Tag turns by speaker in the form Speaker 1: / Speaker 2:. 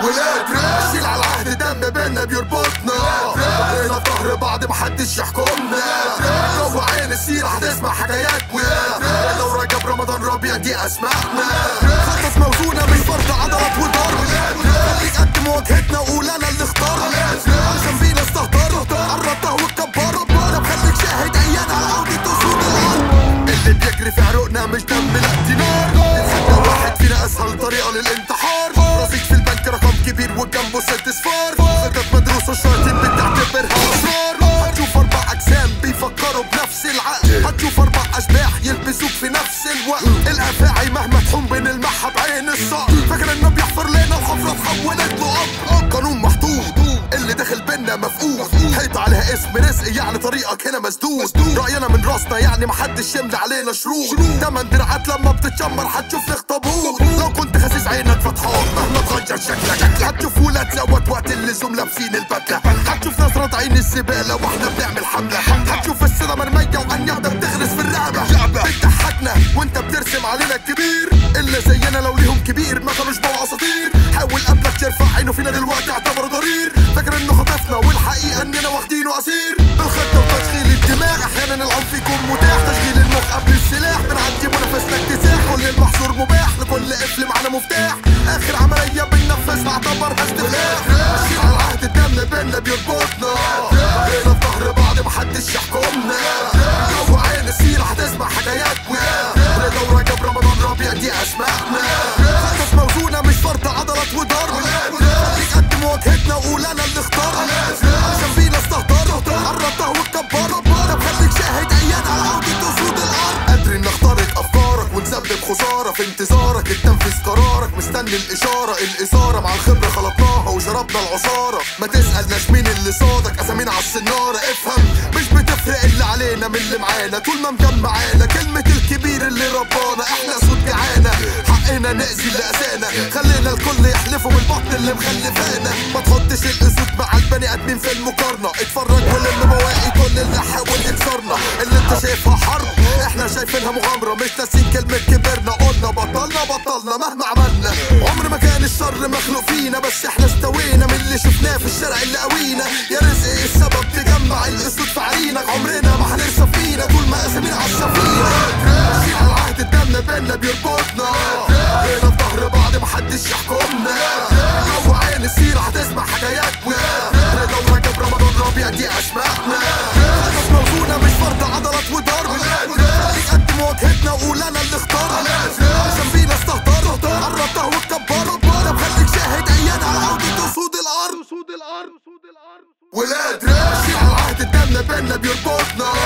Speaker 1: ولاد راب شيل على العهد دم بينا بيربطنا بقينا في ظهر بعض محدش يحكمنا جوه عين السيرة هتسمع حكاياتنا لو رجب رمضان ربيع دي اسمائنا خطط موزونة مش فرض عضلات وضرب خليك قد مواجهتنا وقول انا اللي اختار علشان فينا استهتر قربتها واتكبر طب خليك شاهد عيان على عودة اسود الارض اللي بيجري في عروقنا مش دم لا دي نار الحاجة واحد فينا اسهل طريقة للانتحار رصيد في البنك رقم كبير وجنبه ست صفار خطط مدروسة الشياطين بتعتبرها اسرار هتشوف اربع اجسام بيفكروا بنفس العقل هتشوف اربع اشباح يلبسوك في نفس الوقت الافاعي مهما تحوم بين المحة بعين الصقر فاكر انه بيحفر لنا الحفرة اتحولت له اب قانون محطوط اللي داخل بينا مفقود حيط عليها اسم رزق يعني طريقك هنا مسدود رأينا من راسنا يعني محدش يملي علينا شروط تمن دراعات لما بتتشمر هتشوف الاخطبوط لو كنت خسيس عينك فتحان مهما تغير شكلك هتشوف ولاد زوت وقت اللزوم لابسين البدلة هتشوف ناس راضعين الزبالة واحنا بنعمل حملة هتشوف السنة مرمية وأنيابة بتغرس في الرقبة بتضحكنا وانت بترسم علينا الكبير إلا زينا لو ليهم كبير ما كانوش بقوا اساطير حاول قبلك ترفع عينه فينا دلوقتي اعتبره ضرير فاكر انه خطفنا والحقيقة اننا واخدينه اسير بالخطة وتشغيل الدماغ احيانا العنف يكون متاح تشغيل المخ قبل السلاح بنعدي منافسنا اكتساح كل المحظور مباح لكل قفل معنا مفتاح اخر عملية بننفذها اعتبرها استفلاح ماشيين على العهد الدم بينا بيربطنا بقينا في ظهر بعض محدش يحكمنا جوه عين السيرة هتسمع حكاياتنا لو رجب رمضان ربيع دي اسمائنا خطط موزونة مش فرض عضلات وضرب خليك قد مواجهتنا وقول انا اللي اختار عشان فينا استهتر قربتها واتكبر طب خليك شاهد عيان على عودة اسود الارض قادرين نخترق افكارك ونسبب خسارة في انتظارك التنفيذ قرارك مستني الاشارة الاثارة مع الخبرة خلطناها وشربنا العصارة ما تسألناش مين اللي صادك اسامينا على السنارة افهم مش بتفرق اللي علينا من اللي معانا طول ما مجمعانا كلمة الكبير اللي ربانا احنا صوت جعانة حقنا نأذي اللي أذانا خلينا الكل يحلفوا بالبطن اللي مخلفانا ما تحطش الاسود مع البني ادمين في المقارنة اتفرج ولم بواقي كل اللي حاول يكسرنا اللي انت شايفها حرب احنا شايفينها مغامرة مش ناسين كلمة كبرنا قلنا بطلنا بطلنا مهما عملنا عمر ما كان الشر مخلوق فينا بس احنا استوينا من اللي شفناه في الشارع اللي قوينا يا رزق إيه السبب تجمع الاسود في عرينك عمرنا ما هنرسى فينا طول ما اسامينا على السفينة ماشيين على العهد الدم بينا بيربطنا بقينا في ظهر بعض محدش يحكمنا جوه عين السيرة هتسمع حكاياتنا لو رجب رمضان ربيع دي اسمائنا خطط موزونة مش فرض عضلات وضرب خليك قد مواجهتنا وقول انا اللي اختار عشان فينا استهتر قربتها واتكبر طب خليك شاهد عيان على عودة اسود الارض اسود الارض ولاد راب شيل على العهد الدم بينا بيربطنا